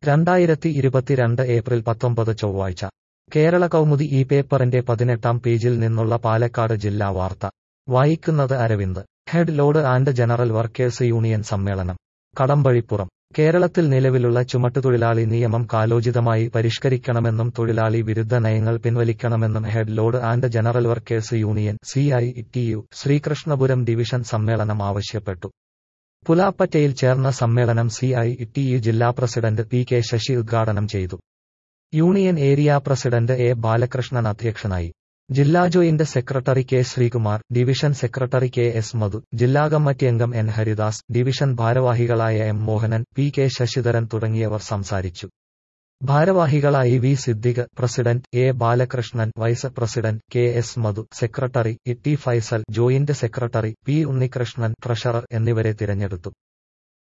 രണ്ടായിരത്തി ഇരുപത്തിരണ്ട് ഏപ്രിൽ പത്തൊമ്പത് ചൊവ്വാഴ്ച കേരള കൗമുദി ഈ പേപ്പറിന്റെ പതിനെട്ടാം പേജിൽ നിന്നുള്ള പാലക്കാട് ജില്ലാ വാർത്ത വായിക്കുന്നത് Aravind head load and general workers union സമ്മേളനം കടമ്പഴിപ്പുറം കേരളത്തിൽ നിലവിലുള്ള ചുമട്ടുതൊഴിലാളി നിയമം കാലോചിതമായി പരിഷ്കരിക്കണമെന്നും തൊഴിലാളി വിരുദ്ധ നയങ്ങൾ പിൻവലിക്കണമെന്നും head load and general workers union C I T U Sreekrishnapuram division സമ്മേളനം ആവശ്യപ്പെട്ടു പുലാപ്പറ്റയിൽ ചേർന്ന സമ്മേളനം സി ഐ ടി യു ജില്ലാ പ്രസിഡന്റ് പി കെ ശശി ഉദ്ഘാടനം ചെയ്തു union area president A Balakrishnan അധ്യക്ഷനായി ജില്ലാ joint secretary K Sreekumar division secretary K S Madhu ജില്ലാ കമ്മിറ്റി അംഗം എൻ ഹരിദാസ് ഡിവിഷൻ ഭാരവാഹികളായ M Mohanan P K Sasidharan തുടങ്ങിയവർ സംസാരിച്ചു ഭാരവാഹികളായി V Siddique president A Balakrishnan vice president K S Madhu secretary E T Faisal joint secretary P Unnikrishnan treasurer എന്നിവരെ തിരഞ്ഞെടുത്തു